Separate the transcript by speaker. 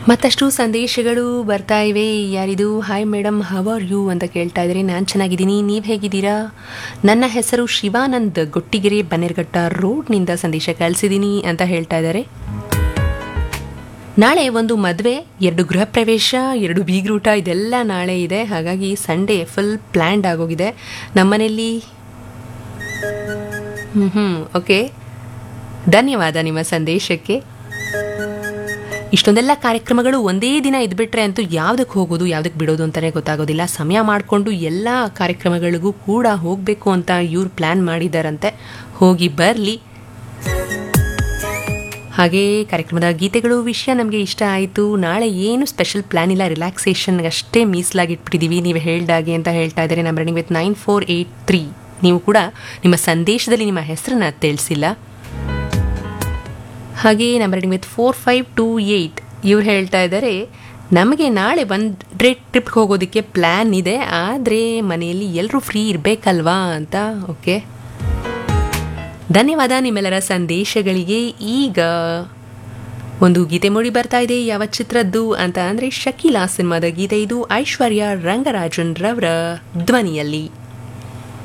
Speaker 1: ಮತ್ತಷ್ಟು ಸಂದೇಶಗಳು ಬರ್ತಾ ಇವೆ ಯಾರಿದು hi madam how are you ಅಂತ ಕೇಳ್ತಾ ಇದ್ದಾರೆ ನಾನು ಚೆನ್ನಾಗಿದ್ದೀನಿ ನೀವು ಹೇಗಿದ್ದೀರಾ ನನ್ನ ಹೆಸರು ಶಿವಾನಂದ್ ಗೊಟ್ಟಿಗೆರೆ ಬನ್ನೇರ್ಘಟ್ಟ ರೋಡ್ನಿಂದ ಸಂದೇಶ ಕಳಿಸಿದ್ದೀನಿ ಅಂತ ಹೇಳ್ತಾ ಇದ್ದಾರೆ ನಾಳೆ ಒಂದು ಮದುವೆ ಎರಡು ಗೃಹ ಪ್ರವೇಶ ಎರಡು ಬೀಗ್ರೂಟ ಇದೆಲ್ಲ ನಾಳೆ ಇದೆ ಹಾಗಾಗಿ ಸಂಡೇ ಫುಲ್ ಪ್ಲ್ಯಾಂಡ್ ಆಗೋಗಿದೆ ನಮ್ಮನೇಲಿ ಹ್ಞೂ ಹ್ಞೂ ಓಕೆ ಧನ್ಯವಾದ ನಿಮ್ಮ ಸಂದೇಶಕ್ಕೆ ಇಷ್ಟೊಂದೆಲ್ಲ ಕಾರ್ಯಕ್ರಮಗಳು ಒಂದೇ ದಿನ ಇದ್ಬಿಟ್ರೆ ಅಂತೂ ಯಾವುದಕ್ಕೆ ಹೋಗೋದು ಯಾವುದಕ್ಕೆ ಬಿಡೋದು ಅಂತಲೇ ಗೊತ್ತಾಗೋದಿಲ್ಲ ಸಮಯ ಮಾಡಿಕೊಂಡು ಎಲ್ಲ ಕಾರ್ಯಕ್ರಮಗಳಿಗೂ ಕೂಡ ಹೋಗಬೇಕು ಅಂತ ಇವ್ರು ಪ್ಲ್ಯಾನ್ ಮಾಡಿದಾರಂತೆ ಹೋಗಿ ಬರಲಿ ಹಾಗೆ ಕಾರ್ಯಕ್ರಮದ ಗೀತೆಗಳು ವಿಷಯ ನಮಗೆ ಇಷ್ಟ ಆಯಿತು ನಾಳೆ ಏನು ಸ್ಪೆಷಲ್ ಪ್ಲ್ಯಾನ್ ಇಲ್ಲ ರಿಲ್ಯಾಕ್ಸೇಷನ್ಗೆ ಅಷ್ಟೇ ಮೀಸಲಾಗಿಟ್ಬಿಟ್ಟಿದ್ದೀವಿ ನೀವು ಹೇಳ್ದಾಗೆ ಅಂತ ಹೇಳ್ತಾ ಇದ್ದಾರೆ ನಮ್ಮ running with nine four eight three ನೀವು ಕೂಡ ನಿಮ್ಮ ಸಂದೇಶದಲ್ಲಿ ನಿಮ್ಮ ಹೆಸರನ್ನ ತಿಳಿಸಿಲ್ಲ ಹಾಗೆ ನಮ್ಮ ending with four five two eight ಇವ್ರು ಹೇಳ್ತಾ ಇದ್ದಾರೆ ನಮಗೆ ನಾಳೆ ಒಂದು ಡೇ ಟ್ರಿಪ್ಗೆ ಹೋಗೋದಕ್ಕೆ ಪ್ಲ್ಯಾನ್ ಇದೆ ಆದರೆ ಮನೆಯಲ್ಲಿ ಎಲ್ಲರೂ ಫ್ರೀ ಇರಬೇಕಲ್ವಾ ಅಂತ ಓಕೆ ಧನ್ಯವಾದ ನಿಮ್ಮೆಲ್ಲರ ಸಂದೇಶಗಳಿಗೆ ಈಗ ಒಂದು ಗೀತೆ ಮೂಡಿ ಬರ್ತಾ ಇದೆ ಯಾವ ಚಿತ್ರದ್ದು ಅಂತ ಅಂದರೆ ಶಕೀಲಾ ಸಿನಿಮಾದ ಗೀತೆ ಇದು ಐಶ್ವರ್ಯ ರಂಗರಾಜನ್ ರವರ ಧ್ವನಿಯಲ್ಲಿ